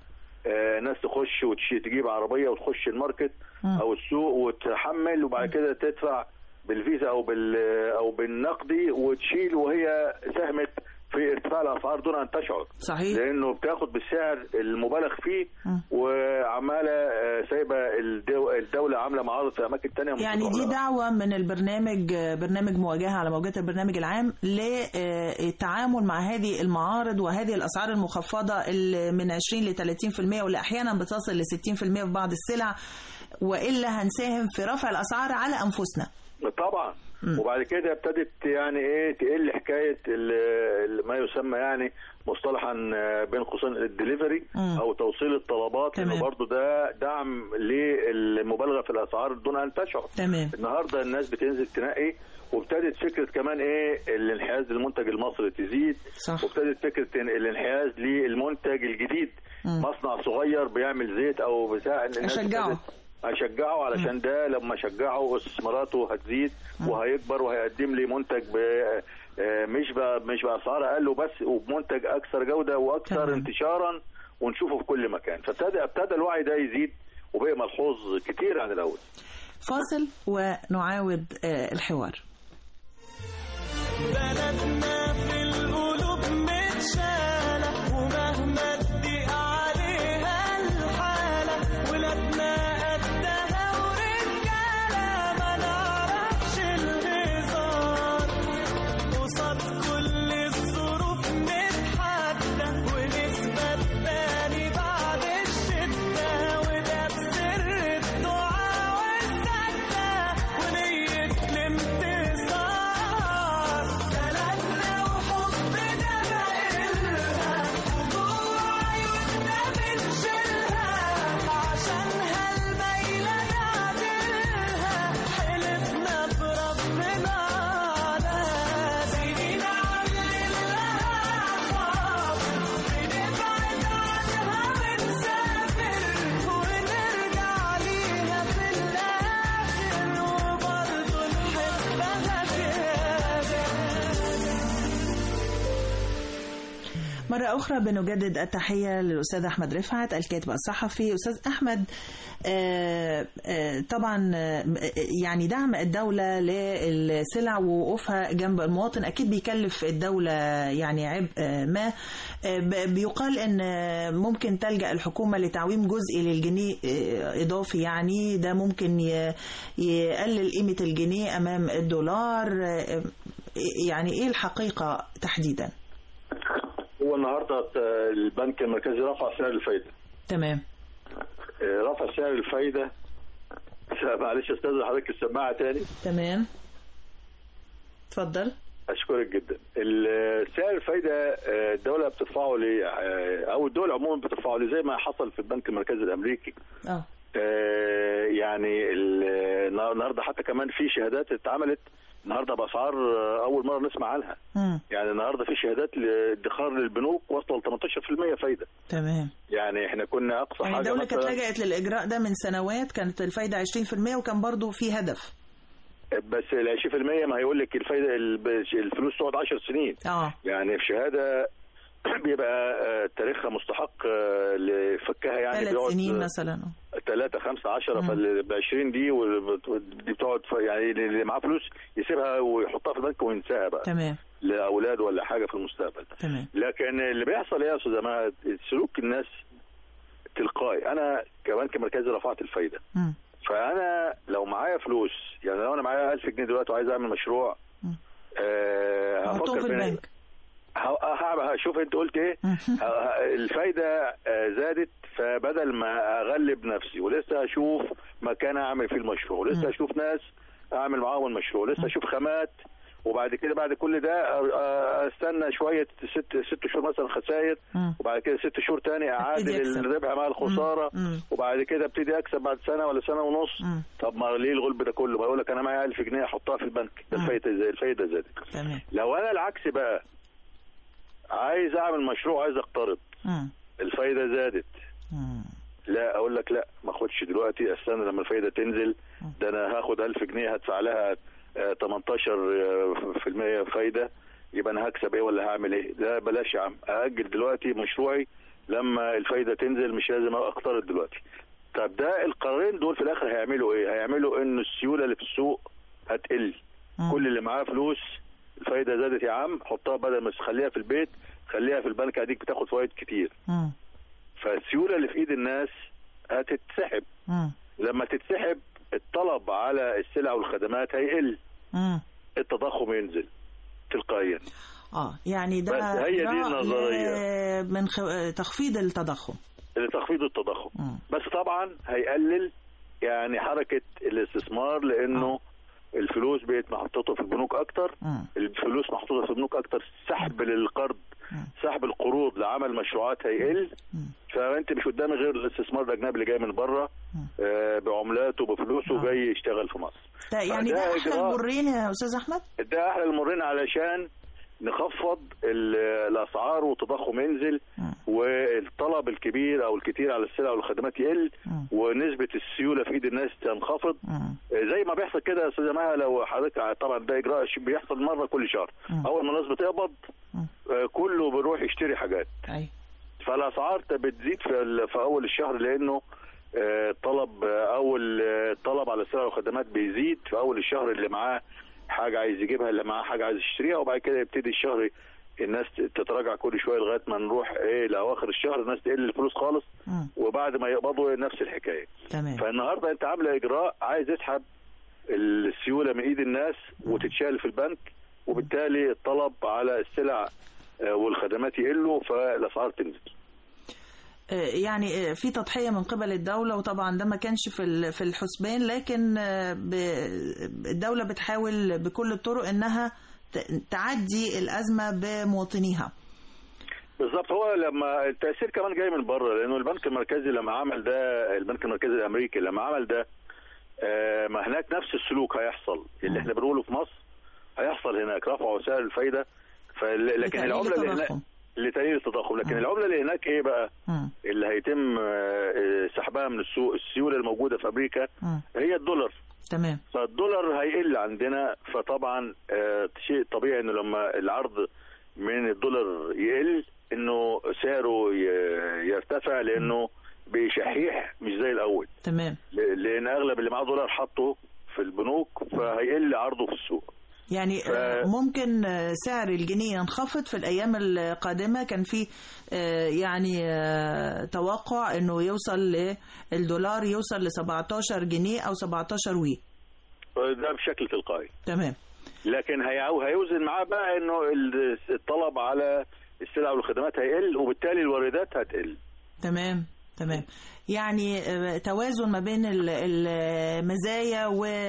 آه، ناس تخش وتجيب عربيه وتخش الماركت او السوق وتحمل وبعد كده تدفع بالفيزا او بال او بالنقدي وتشيل وهي ساهمت في ارتفاع الاسعار دون ان تشعر صحيح لانه بتاخد بالسعر المبالغ فيه وعماله آه، سايبه الدو- الدوله عامله معارض في اماكن تانية يعني دي مستقلة. دعوة من البرنامج برنامج مواجهة على موجات البرنامج العام للتعامل مع هذه المعارض وهذه الأسعار المخفضة اللي من 20 ل 30% واللي أحيانا بتصل ل 60% في بعض السلع وإلا هنساهم في رفع الأسعار على أنفسنا طبعا وبعد كده ابتدت يعني ايه تقل حكايه ال- ال- ما يسمى يعني مصطلحا آه، بين قوسين الدليفري مم. او توصيل الطلبات تمام. انه برضه ده دعم للمبالغه في الاسعار دون ان تشعر تمام النهارده الناس بتنزل تنقي وابتدت فكره كمان ايه الانحياز للمنتج المصري تزيد صح. وابتدت فكره إن الانحياز للمنتج الجديد مم. مصنع صغير بيعمل زيت او بتاع الناس أشجعه. ابتدت- هشجعه علشان ده لما اشجعه استثماراته هتزيد وهيكبر وهيقدم لي منتج ب آه، مش ب- مش باسعار اقل وبس وبمنتج اكثر جوده واكثر تمام. انتشارا ونشوفه في كل مكان فابتدى ابتدى الوعي ده يزيد وبقى ملحوظ كتير عن الاول فاصل ونعاود آه، الحوار بلدنا في القلوب متشالة ومهما تضيق عليها الحالة ولادنا قدها ورجالة ما نعرفش الهزار قصاد كل الظروف نتحدى ونثبت تاني بعد الشدة وده بسر الدعاء والسجدة ونية الانتصار بلدنا وحبنا بقلها وجوه عيوننا بنشيلها عشانها الميلة نعدلها حلفنا بربنا على سنين عاملين لها صابر بنبعد عنها بنسافر ونرجع ليها في الآخر وبرضه نحبها زيادة مرة أخرى بنجدد التحية للأستاذ أحمد رفعت الكاتب الصحفي أستاذ أحمد آه، آه، طبعا آه، يعني دعم الدولة للسلع ووقوفها جنب المواطن أكيد بيكلف الدولة يعني عبء آه، ما آه، ب- بيقال أن آه، ممكن تلجأ الحكومة لتعويم جزئي للجنيه آه، إضافي يعني ده ممكن ي- يقلل قيمة الجنيه أمام الدولار آه، يعني إيه الحقيقة تحديدا؟ هو النهارده آه، البنك المركزي رفع سعر الفايده تمام آه، رفع سعر الفايده معلش استاذ حضرتك السماعه تاني تمام اتفضل اشكرك جدا ال- سعر الفايده آه، الدوله بترفعه ليه آه، او الدول عموما بترفعه ليه زي ما حصل في البنك المركزي الامريكي اه آه، يعني ال- النهارده حتى كمان في شهادات اتعملت النهارده باسعار آه، اول مره نسمع عنها مم. يعني النهارده في شهادات لادخار للبنوك واصله ل 18% فايده تمام يعني احنا كنا اقصى يعني حاجه الدولة كانت مثلا لجأت للإجراء ده من سنوات كانت الفايدة 20% وكان برضو في هدف بس ال 20% ما هيقول لك الفايده الب- الفلوس تقعد 10 سنين اه يعني في شهاده بيبقى آه، تاريخها مستحق آه، لفكها يعني ثلاث بيقعد سنين مثلا 3 5 10 مم. فال 20 دي وال- دي بتقعد ف- يعني اللي معاه فلوس يسيبها ويحطها في البنك وينساها بقى تمام لاولاده ولا حاجه في المستقبل تمام لكن اللي بيحصل ايه يا استاذ جماعه سلوك الناس تلقائي انا كبنك مركزي رفعت الفايده مم. فانا لو معايا فلوس يعني لو انا معايا 1000 جنيه دلوقتي وعايز اعمل مشروع مم. آه حطهم في فين- البنك ه- ه- هشوف انت قلت ايه مم. ه- ه- الفايده آه، زادت فبدل ما اغلب نفسي ولسه اشوف مكان اعمل فيه المشروع مم. ولسه اشوف ناس اعمل معاهم المشروع لسه اشوف خامات وبعد كده بعد كل ده أ- أ- استنى شويه ست ست شهور مثلا خسائر مم. وبعد كده ست شهور تاني اعادل يكسب. الربح مع الخساره مم. مم. وبعد كده ابتدي اكسب بعد سنه ولا سنه ونص مم. طب ما ليه الغلب ده كله ما يقول لك انا معايا 1000 جنيه احطها في البنك ده مم. الفايده زي الفايده زادت تمام لو انا العكس بقى عايز اعمل مشروع عايز اقترض مم. الفايده الفايده زادت مم. لا اقول لك لا ما اخدش دلوقتي استنى لما الفايده تنزل ده انا هاخد 1000 جنيه هدفع لها آه، 18 في المية فايده يبقى انا هكسب ايه ولا هعمل ايه لا بلاش يا عم ااجل دلوقتي مشروعي لما الفايده تنزل مش لازم اقترض دلوقتي طب ده القرارين دول في الاخر هيعملوا ايه هيعملوا ان السيوله اللي في السوق هتقل مم. كل اللي معاه فلوس الفايده زادت يا عم حطها بدل ما تخليها في البيت خليها في البنك اديك بتاخد فوائد كتير مم. فالسيوله اللي في ايد الناس هتتسحب مم. لما تتسحب الطلب على السلع والخدمات هيقل مم. التضخم ينزل تلقائيا اه يعني ده بس هي دي إجراء النظرية. ل- من خ... تخفيض التضخم لتخفيض التضخم مم. بس طبعا هيقلل يعني حركه الاستثمار لانه الفلوس بقت محطوطه في البنوك اكتر مم. الفلوس محطوطه في البنوك اكتر سحب للقرض مم. سحب القروض لعمل مشروعات هيقل مم. فانت مش قدامي غير الاستثمار الاجنبي اللي جاي من بره مم. آه، بعملاته بفلوسه آه. جاي يشتغل في مصر ده يعني فده ده احلى إجراء. البرين يا استاذ احمد ده احلى المرين علشان نخفض ال- الاسعار والتضخم ينزل مم. والطلب الكبير او الكتير على السلع والخدمات يقل مم. ونسبه السيوله في ايد الناس تنخفض مم. زي ما بيحصل كده يا استاذه مها لو حضرتك طبعا ده اجراء ش- بيحصل مره كل شهر مم. اول ما الناس بتقبض مم. آه، كله بيروح يشتري حاجات ايوه فالاسعار ت- بتزيد في ال- في اول الشهر لانه آه، الطلب آه، اول آه، الطلب على السلع والخدمات بيزيد في اول الشهر اللي معاه حاجه عايز يجيبها اللي معاه حاجه عايز يشتريها وبعد كده يبتدي الشهر الناس تتراجع كل شويه لغايه ما نروح ايه لاواخر الشهر الناس تقل الفلوس خالص مم. وبعد ما يقبضوا نفس الحكايه تمام فالنهارده انت عامله اجراء عايز يسحب السيوله من ايد الناس وتتشال في البنك وبالتالي الطلب على السلع آه، والخدمات يقلوا فالاسعار تنزل آه، يعني آه، في تضحية من قبل الدولة وطبعا ده ما كانش في ال- في الحسبان لكن آه، ب- الدولة بتحاول بكل الطرق انها ت- تعدي الأزمة بمواطنيها بالظبط هو لما التاثير كمان جاي من بره لانه البنك المركزي لما عمل ده البنك المركزي الامريكي لما عمل ده آه، ما هناك نفس السلوك هيحصل اللي احنا بنقوله في مصر هيحصل هناك رفعوا سعر الفايده فل... لكن لتقليل العمله اللي هناك التضخم. لتقليل التضخم لكن مم. العمله اللي هناك ايه بقى مم. اللي هيتم آه، آه، سحبها من السوق السيوله الموجوده في امريكا مم. هي الدولار تمام فالدولار هيقل عندنا فطبعا آه، شيء طبيعي انه لما العرض من الدولار يقل انه سعره ي- يرتفع لانه بشحيح مش زي الاول تمام ل- لان اغلب اللي معاه دولار حطه في البنوك فهيقل عرضه في السوق يعني ف- آه، ممكن آه، سعر الجنيه ينخفض في الأيام القادمة كان في آه، يعني آه، توقع أنه يوصل للدولار يوصل ل 17 جنيه أو 17 وي ده بشكل تلقائي تمام لكن هيعو- هيوزن معاه بقى انه ال- الطلب على السلع والخدمات هيقل وبالتالي الواردات هتقل تمام تمام يعني آه، توازن ما بين ال- المزايا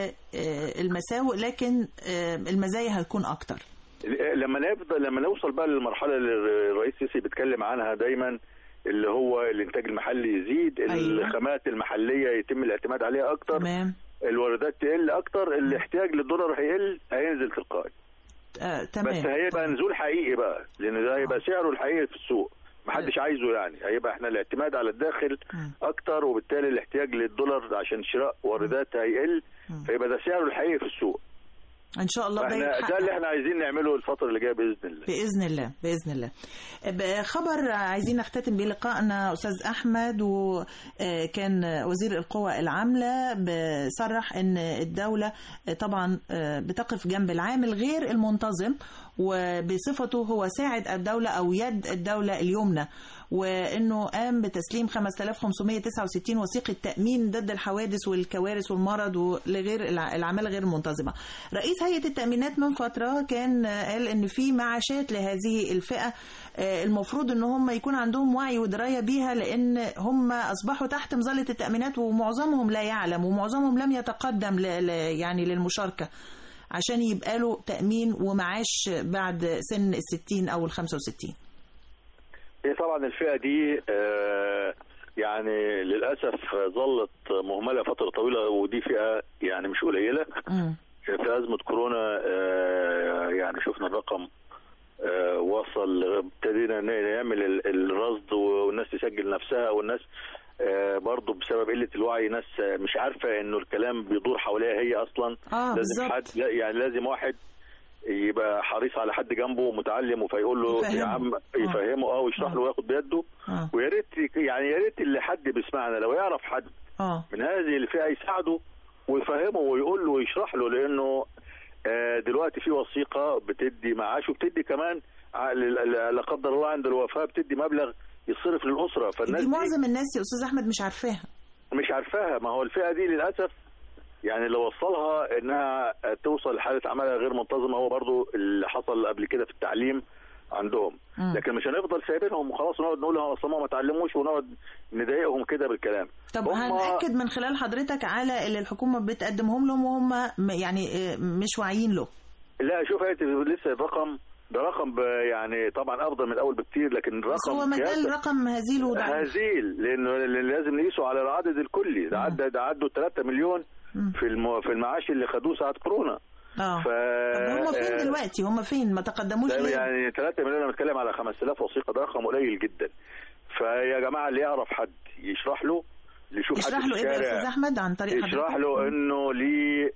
والمساوئ لكن آه، المزايا هتكون أكتر لما نفضل لما نوصل بقى للمرحله اللي الرئيس السيسي بيتكلم عنها دايما اللي هو الانتاج المحلي يزيد أيوة. الخامات المحليه يتم الاعتماد عليها اكتر تمام الواردات تقل اكتر الاحتياج للدولار هيقل هينزل تلقائي آه، بس تمام هيبقى نزول حقيقي بقى لان ده هيبقى سعره الحقيقي في السوق محدش عايزه يعني هيبقى احنا الاعتماد على الداخل مم. اكتر وبالتالي الاحتياج للدولار عشان شراء واردات هيقل مم. فيبقى ده سعره الحقيقي في السوق ان شاء الله ده فاحنا ده يتحقق اللي احنا عايزين نعمله الفتره اللي جايه باذن الله باذن الله باذن الله خبر عايزين نختتم بيه لقائنا استاذ احمد وكان وزير القوى العامله بصرح ان الدوله طبعا بتقف جنب العامل غير المنتظم وبصفته هو ساعد الدوله او يد الدوله اليمنى وانه قام بتسليم 5569 وثيقه تامين ضد الحوادث والكوارث والمرض ولغير العماله غير المنتظمه. رئيس هيئه التامينات من فتره كان قال ان في معاشات لهذه الفئه المفروض ان هم يكون عندهم وعي ودرايه بيها لان هم اصبحوا تحت مظله التامينات ومعظمهم لا يعلم ومعظمهم لم يتقدم ل يعني للمشاركه عشان يبقى له تامين ومعاش بعد سن الستين او الخمسة وستين هي طبعا الفئه دي آه يعني للاسف ظلت مهمله فتره طويله ودي فئه يعني مش قليله في ازمه كورونا آه يعني شفنا الرقم آه وصل ابتدينا نعمل الرصد والناس تسجل نفسها والناس آه برضه بسبب قله الوعي ناس مش عارفه انه الكلام بيدور حواليها هي اصلا آه لازم بالزبط. حد يعني لازم واحد يبقى حريص على حد جنبه متعلم فيقول له يفهمه. يا عم آه. يفهمه اه ويشرح آه. له وياخد بيده اه ويا ريت يعني يا ريت اللي حد بيسمعنا لو يعرف حد اه من هذه الفئه يساعده ويفهمه ويقول له ويشرح له لانه آه، دلوقتي في وثيقه بتدي معاش وبتدي كمان ع- ل- لا قدر الله عند الوفاه بتدي مبلغ يصرف للاسره فالناس دي دي معظم الناس يا استاذ احمد مش عارفاها مش عارفاها ما هو الفئه دي للاسف يعني لو وصلها انها توصل لحاله عملها غير منتظمه هو برضو اللي حصل قبل كده في التعليم عندهم مم. لكن مش هنفضل سايبينهم وخلاص ونقعد نقول هم اصلا ما اتعلموش ونقعد نضايقهم كده بالكلام طب هم- هنأكد من خلال حضرتك على اللي الحكومة بتقدمهم لهم وهم م- يعني آه، مش واعيين له لا شوف هي لسه الرقم ده رقم ب- يعني طبعا افضل من الاول بكتير لكن بس رقم هو ما زال سياسة- رقم هزيل وضعيف هزيل لانه لأن لازم نقيسه على العدد الكلي ده مم. عدى ده عدوا 3 مليون مم. في الم... في المعاش اللي خدوه ساعه كورونا اه ف طب هم فين آه، دلوقتي هم فين ما تقدموش ده ليه يعني 3 مليون انا بتكلم على 5000 وثيقه ده رقم قليل جدا فيا جماعه اللي يعرف حد يشرح له اللي يشوف حد اشرح في له ايه بقى يا الشارع استاذ احمد عن طريق حضرتك يشرح له انه ليه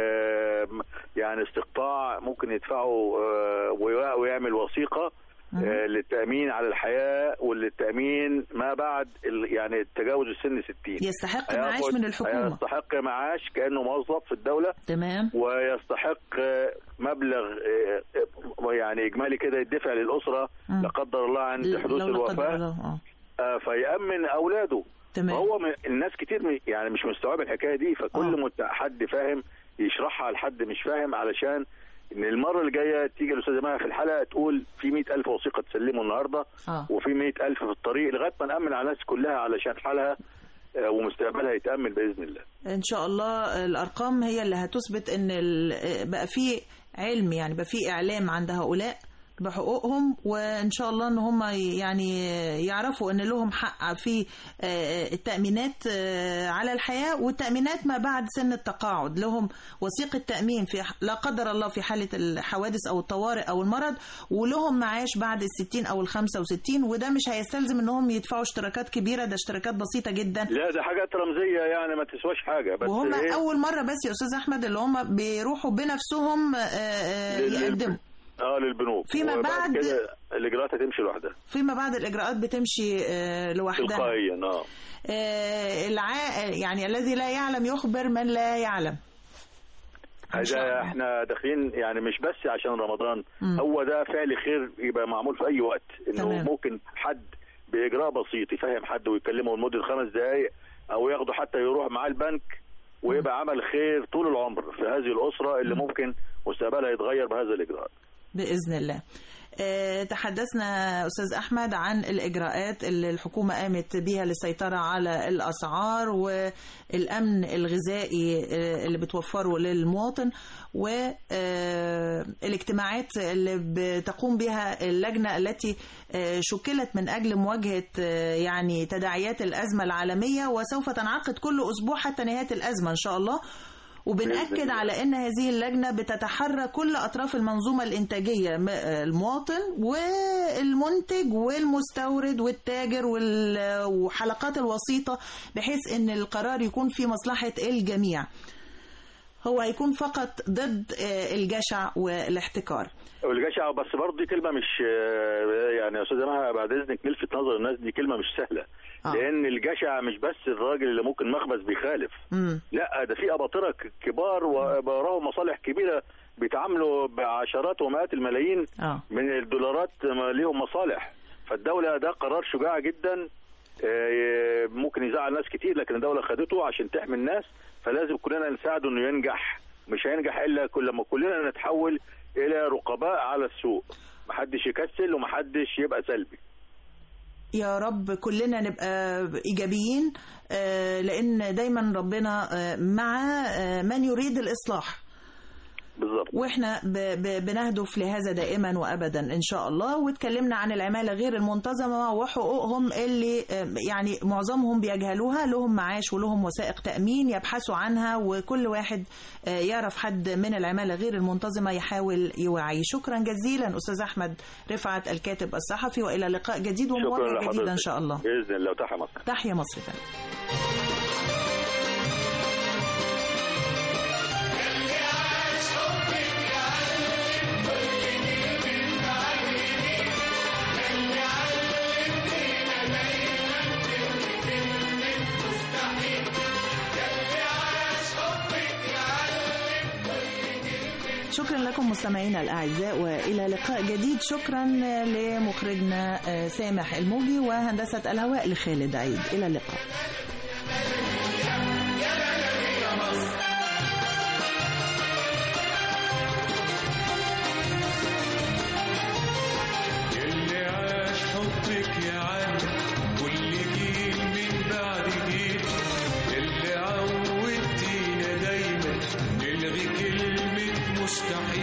آم، يعني استقطاع ممكن يدفعه آه، ويع- ويعمل وثيقه آه، للتامين على الحياه وللتامين ما بعد ال- يعني تجاوز السن 60 يستحق معاش هياخد- من الحكومة يستحق معاش كانه موظف في الدوله تمام ويستحق آه، مبلغ آه، آه، يعني اجمالي كده يدفع للاسره مم. لا قدر الله عند حدوث لو لا قدر الوفاه الله اه آه، فيامن اولاده تمام فهو م- الناس كتير م- يعني مش مستوعبه الحكايه دي فكل آه. مت... حد فاهم يشرحها لحد مش فاهم علشان ان المره اللي جايه تيجي الاستاذه مها في الحلقه تقول في 100000 وثيقه تسلموا النهارده اه وفي 100000 في الطريق لغايه ما نامن على الناس كلها علشان حالها آه، ومستقبلها يتامن باذن الله ان شاء الله الارقام هي اللي هتثبت ان ال- بقى في علم يعني بقى في اعلام عند هؤلاء بحقوقهم وان شاء الله ان هم يعني يعرفوا ان لهم حق في آه، التامينات آه، على الحياه والتامينات ما بعد سن التقاعد لهم وثيقه تامين في لا قدر الله في حاله الحوادث او الطوارئ او المرض ولهم معاش بعد الستين او الخمسة وستين وده مش هيستلزم انهم يدفعوا اشتراكات كبيره ده اشتراكات بسيطه جدا لا ده حاجات رمزيه يعني ما تسواش حاجه بس وهم إيه؟ اول مره بس يا استاذ احمد اللي هم بيروحوا بنفسهم آه، آه، لل- يقدموا اه للبنوك فيما وبعد بعد- كده الاجراءات هتمشي لوحدها فيما بعد الاجراءات بتمشي آه، لوحدها تلقائيا اه آه، الع... يعني الذي لا يعلم يخبر من لا يعلم إن شاء هذا الله. احنا داخلين يعني مش بس عشان رمضان مم. هو ده فعل خير يبقى معمول في اي وقت انه تمام. ممكن حد باجراء بسيط يفهم حد ويكلمه لمده خمس دقائق او ياخده حتى يروح معاه البنك ويبقى عمل خير طول العمر في هذه الاسره اللي ممكن مستقبلها يتغير بهذا الاجراء باذن الله آه، تحدثنا استاذ احمد عن الاجراءات اللي الحكومه قامت بها للسيطره على الاسعار والامن الغذائي آه، اللي بتوفره للمواطن والاجتماعات اللي بتقوم بها اللجنه التي آه، شكلت من اجل مواجهه آه، يعني تداعيات الازمه العالميه وسوف تنعقد كل اسبوع حتى نهايه الازمه ان شاء الله وبنأكد بإذن الله. على أن هذه اللجنة بتتحرى كل أطراف المنظومة الإنتاجية م- المواطن والمنتج والمستورد والتاجر وال- وحلقات الوسيطة بحيث أن القرار يكون في مصلحة الجميع هو هيكون فقط ضد آه، الجشع والاحتكار والجشع بس برضه دي كلمه مش آه، يعني يا استاذ مها بعد اذنك نلفت نظر الناس دي كلمه مش سهله آه. لان الجشع مش بس الراجل اللي ممكن مخبز بيخالف مم. لا ده في اباطره ك- كبار وراهم مصالح كبيره بيتعاملوا بعشرات ومئات الملايين آه. من الدولارات ما ليهم مصالح فالدوله ده قرار شجاع جدا آه، ممكن يزعل ناس كتير لكن الدوله خدته عشان تحمي الناس فلازم كلنا نساعده انه ينجح مش هينجح الا كل لما كلنا نتحول الى رقباء على السوق محدش يكسل ومحدش يبقى سلبي يا رب كلنا نبقى إيجابيين آه، لأن دايما ربنا آه، مع آه، من يريد الإصلاح بالظبط واحنا ب- ب- بنهدف لهذا دائما وابدا ان شاء الله واتكلمنا عن العماله غير المنتظمه وحقوقهم اللي آه، يعني معظمهم بيجهلوها لهم معاش ولهم وثائق تامين يبحثوا عنها وكل واحد آه، يعرف حد من العماله غير المنتظمه يحاول يوعي شكرا جزيلا استاذ احمد رفعت الكاتب الصحفي والى لقاء جديد شكرا ومواجهه جديده ان لحضرتك شاء الله باذن الله وتحيا مصر تحيا مصر تاني. شكرا لكم مستمعينا الأعزاء وإلى لقاء جديد شكرا لمخرجنا آه، سامح الموجي وهندسة الهواء لخالد عيد إلى اللقاء اللي عاش حبك يا عم كل جيل من بعد جيل اللي عودتينا دايما نلغي كلمة مستحيل